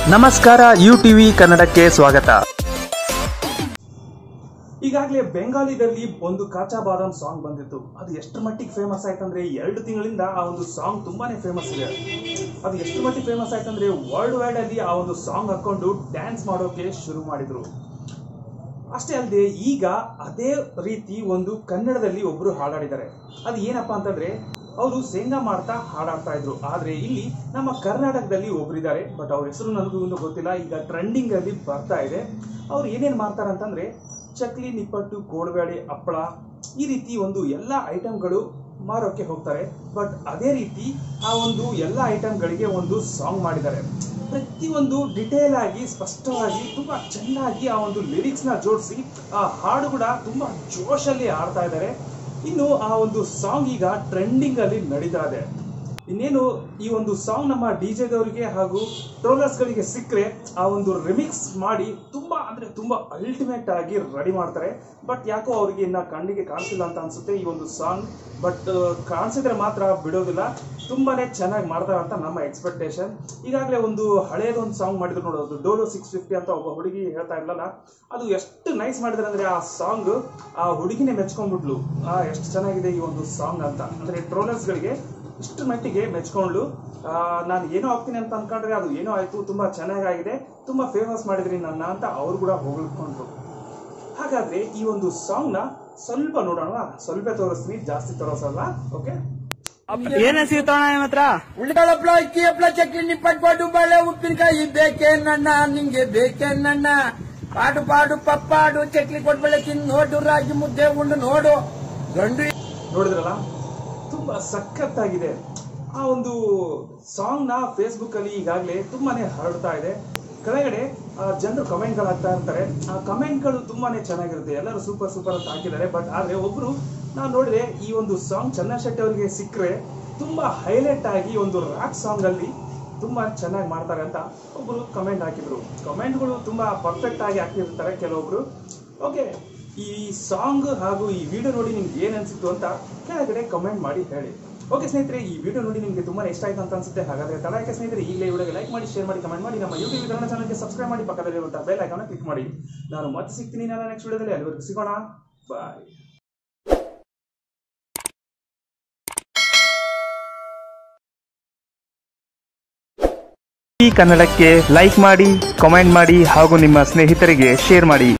ನಮಸ್ಕಾರ you TV ಕನ್ನಡಕ್ಕೆ ಸ್ವಾಗತ ಈಗಾಗಲೇ ಬೆಂಗಾಲಿದಲ್ಲಿ ಒಂದು ಕಾಚಾ ಬಾದಾಮ್ ಸಾಂಗ್ ಬಂದಿತ್ತು ಅದು ಎಷ್ಟು ಮಟ್ಟಿಗೆ ಫೇಮಸ್ ಆಯ್ತಂದ್ರೆ ಎರಡು ತಿಂಗಳಿಂದ ಆ ಒಂದು ಸಾಂಗ್ ತುಂಬಾನೇ ಫೇಮಸ್ ಇದೆ ಅದು ಎಷ್ಟು ಮಟ್ಟಿಗೆ ಫೇಮಸ್ ಆಯ್ತಂದ್ರೆ ವರ್ಲ್ಡ್ ವೈಡ್ ಅಲ್ಲಿ ಆ ಒಂದು ಸಾಂಗ್ ಹಾಕೊಂಡು ಡ್ಯಾನ್ಸ್ ಮಾಡೋಕೆ ಶುರು ಮಾಡಿದ್ರು ಅಷ್ಟೇ ಅಲ್ಲದೆ ಈಗ ಅದೇ ರೀತಿ ಒಂದು ಕನ್ನಡದಲ್ಲಿ ಒಬ್ರು ಹಾಡಾಡಿದ್ದಾರೆ ಅದು ಏನಪ್ಪಾ ಅಂತಂದ್ರೆ ಅವರು ಶೇಂಗಾ ಮಾಡ್ತಾ ಹಾಡಾಡ್ತಾ ಇದ್ರು ಆದ್ರೆ ಇಲ್ಲಿ ನಮ್ಮ ಕರ್ನಾಟಕದಲ್ಲಿ ಒಬ್ರಿದ್ದಾರೆ ಬಟ್ ಅವ್ರ ಹೆಸರು ನನಗೂ ಇನ್ನೂ ಗೊತ್ತಿಲ್ಲ ಈಗ ಟ್ರೆಂಡಿಂಗ್ ಅಲ್ಲಿ ಬರ್ತಾ ಇದೆ ಅವ್ರು ಏನೇನ್ ಮಾಡ್ತಾರೆ ಅಂತಂದ್ರೆ ಚಕ್ಲಿ ನಿಪ್ಪಟ್ಟು ಕೋಡ್ಬೇಳೆ ಹಪ್ಪಳ ಈ ರೀತಿ ಒಂದು ಎಲ್ಲ ಐಟಮ್ಗಳು ಮಾರೋಕೆ ಹೋಗ್ತಾರೆ ಬಟ್ ಅದೇ ರೀತಿ ಆ ಒಂದು ಎಲ್ಲ ಐಟಮ್ಗಳಿಗೆ ಒಂದು ಸಾಂಗ್ ಮಾಡಿದ್ದಾರೆ ಪ್ರತಿಯೊಂದು ಡಿಟೇಲ್ ಆಗಿ ಸ್ಪಷ್ಟವಾಗಿ ತುಂಬಾ ಚೆನ್ನಾಗಿ ಆ ಒಂದು ಲಿರಿಕ್ಸ್ ನ ಜೋಡಿಸಿ ಆ ಹಾಡು ಕೂಡ ತುಂಬಾ ಜೋಶಲ್ಲಿ ಆಡ್ತಾ ಇದ್ದಾರೆ ಇನ್ನು ಆ ಒಂದು ಸಾಂಗ್ ಈಗ ಟ್ರೆಂಡಿಂಗ್ ಅಲ್ಲಿ ನಡೀತಾ ಇದೆ ಇನ್ನೇನು ಈ ಒಂದು ಸಾಂಗ್ ನಮ್ಮ ಡಿ ಜೆದವರಿಗೆ ಹಾಗೂ ಟ್ರೋಲರ್ಸ್ ಗಳಿಗೆ ಸಿಕ್ಕರೆ ಆ ಒಂದು ರಿಮಿಕ್ಸ್ ಮಾಡಿ ತುಂಬಾ ಅಂದ್ರೆ ತುಂಬಾ ಅಲ್ಟಿಮೇಟ್ ಆಗಿ ರೆಡಿ ಮಾಡ್ತಾರೆ ಬಟ್ ಯಾಕೋ ಅವರಿಗೆ ಇನ್ನ ಕಣ್ಣಿಗೆ ಕಾಣಿಸಿಲ್ಲ ಅಂತ ಅನ್ಸುತ್ತೆ ಈ ಒಂದು ಸಾಂಗ್ ಬಟ್ ಕಾಣಿಸಿದ್ರೆ ಮಾತ್ರ ಬಿಡೋದಿಲ್ಲ ತುಂಬಾನೇ ಚೆನ್ನಾಗಿ ಮಾಡ್ತಾರೆ ಅಂತ ನಮ್ಮ ಎಕ್ಸ್ಪೆಕ್ಟೇಷನ್ ಈಗಾಗಲೇ ಒಂದು ಹಳೇದೊಂದು ಸಾಂಗ್ ಮಾಡಿದ್ರು ನೋಡೋದು ಡೋಲೋ ಸಿಕ್ಸ್ ಫಿಫ್ಟಿ ಅಂತ ಒಬ್ಬ ಹುಡುಗಿ ಹೇಳ್ತಾ ಇರ್ಲಲ್ಲ ಅದು ಎಷ್ಟು ನೈಸ್ ಮಾಡಿದ್ರೆ ಅಂದ್ರೆ ಆ ಸಾಂಗ್ ಆ ಹುಡುಗಿನೇ ಮೆಚ್ಕೊಂಡ್ಬಿಟ್ಲು ಆ ಎಷ್ಟು ಚೆನ್ನಾಗಿದೆ ಈ ಒಂದು ಸಾಂಗ್ ಅಂತ ಅಂದ್ರೆ ಟ್ರೋಲರ್ಸ್ ಗಳಿಗೆ ಇಷ್ಟು ಮಟ್ಟಿಗೆ ಮೆಚ್ಕೊಂಡ್ಲು ಆ, ನಾನು ಏನೋ ಆಗ್ತೀನಿ ಅಂತ ಅನ್ಕೊಂಡ್ರೆ ಅದು ಏನೋ ಆಯ್ತು ತುಂಬಾ ಚೆನ್ನಾಗಾಗಿದೆ ತುಂಬಾ ಫೇಮಸ್ ಮಾಡಿದ್ರಿ ನನ್ನ ಅಂತ ಅವ್ರು ಕೂಡ ಹೊಗಳ್ಕೊಂಡ್ರು ಹಾಗಾದ್ರೆ ಈ ಒಂದು ಸಾಂಗ್ ನ ಸ್ವಲ್ಪ ನೋಡೋಣ ಸ್ವಲ್ಪ ತೋರಿಸ್ತೀನಿ ಜಾಸ್ತಿ ತೋರಿಸಲ್ಲ ಓಕೆ ಏನ ಸಿಗ್ತಾವಣ ನಿಮ್ಮ ಹತ್ರ ಉಳ್ಳಿಗಳ ಹಪ್ಳ ಅಕ್ಕಿ ಹಪ್ಳ ಚಕ್ಕಿ ನಿಪ್ಪಟ್ ಪಾಟು ಬಾಳೆ ಉಪ್ಪಿನಕಾಯಿ ಬೇಕೇ ನನ್ನ ನಿಂಗೆ ಬೇಕೇ ನನ್ನ ಪಾಡು ಪಾಡು ಪಪ್ಪಾಡು ಚಕ್ಲಿ ಕೊಟ್ಬಳೆ ತಿಂದು ನೋಡು ರಾಗಿ ಮುದ್ದೆ ಉಂಡು ನೋಡು ಗಂಡು ನೋಡಿದ್ರಲ್ಲ ತುಂಬಾ ಸಖತ್ತಾಗಿದೆ ಆ ಒಂದು ಸಾಂಗ್ ನ ಫೇಸ್ಬುಕ್ ಅಲ್ಲಿ ಈಗಾಗಲೇ ತುಂಬಾನೇ ಹರಡ್ತಾ ಇದೆ ಕೆಳಗಡೆ ಜನರು ಕಮೆಂಟ್ ಗಳು ಹಾಕ್ತಾ ಇರ್ತಾರೆ ಆ ಕಮೆಂಟ್ ಗಳು ತುಂಬಾನೇ ಚೆನ್ನಾಗಿರುತ್ತೆ ಎಲ್ಲರೂ ಸೂಪರ್ ಸೂಪರ್ ಅಂತ ಹಾಕಿದ್ದಾರೆ ಬಟ್ ಆದ್ರೆ ಒಬ್ರು ನಾವು ನೋಡಿದ್ರೆ ಈ ಒಂದು ಸಾಂಗ್ ಚಂದನ್ ಶೆಟ್ಟಿ ಅವರಿಗೆ ಸಿಕ್ಕರೆ ತುಂಬಾ ಹೈಲೈಟ್ ಆಗಿ ಒಂದು ರ್ಯಾಪ್ ಸಾಂಗ್ ಅಲ್ಲಿ ತುಂಬಾ ಚೆನ್ನಾಗಿ ಮಾಡ್ತಾರೆ ಅಂತ ಒಬ್ರು ಕಮೆಂಟ್ ಹಾಕಿದ್ರು ಕಮೆಂಟ್ಗಳು ತುಂಬಾ ಪರ್ಫೆಕ್ಟ್ ಆಗಿ ಹಾಕಿರ್ತಾರೆ ಕೆಲವೊಬ್ರು ಓಕೆ ಈ ಸಾಂಗ್ ಹಾಗೂ ಈ ವಿಡಿಯೋ ನೋಡಿ ನಿಮ್ಗೆ ಏನ್ ಅನ್ಸಿತ್ತು ಅಂತ ಕೆಳಗಡೆ ಕಮೆಂಟ್ ಮಾಡಿ ಹೇಳಿ ಓಕೆ ಸ್ನೇಹಿತರೆ ಈ ವಿಡಿಯೋ ನೋಡಿ ನಿಮಗೆ ತುಂಬಾ ಇಷ್ಟ ಆಯ್ತು ಅಂತ ಅನ್ಸುತ್ತೆ ಹಾಗಾದ್ರೆ ತಡ ಯಾಕೆ ಸ್ನೇಹಿತರೆ ಈಗಲೇ ವಿಡಿಯೋಗೆ ಲೈಕ್ ಮಾಡಿ ಶೇರ್ ಮಾಡಿ ಕಮೆಂಟ್ ಮಾಡಿ ನಮ್ಮ ಯೂಟ್ಯೂಬ್ ಕನ್ನಡ ಚಾನಲ್ಗೆ ಸಬ್ಸ್ಕ್ರೈಬ್ ಮಾಡಿ ಪಕ್ಕದಲ್ಲಿರುವಂತಹ ಬೆಲ್ ಐಕಾನ್ ಕ್ಲಿಕ್ ಮಾಡಿ ನಾನು ಮತ್ತೆ ಸಿಗ್ತೀನಿ ನಾನು ನೆಕ್ಸ್ಟ್ ವಿಡಿಯೋದಲ್ಲಿ ಅಲ್ಲಿವರೆಗೂ ಸಿಗೋಣ ಬಾಯ್ ಈ ಕನ್ನಡಕ್ಕೆ ಲೈಕ್ ಮಾಡಿ ಕಾಮೆಂಟ್ ಮಾಡಿ ಹಾಗೂ ನಿಮ್ಮ ಸ್ನೇಹಿತರಿಗೆ ಶೇರ್ ಮಾಡಿ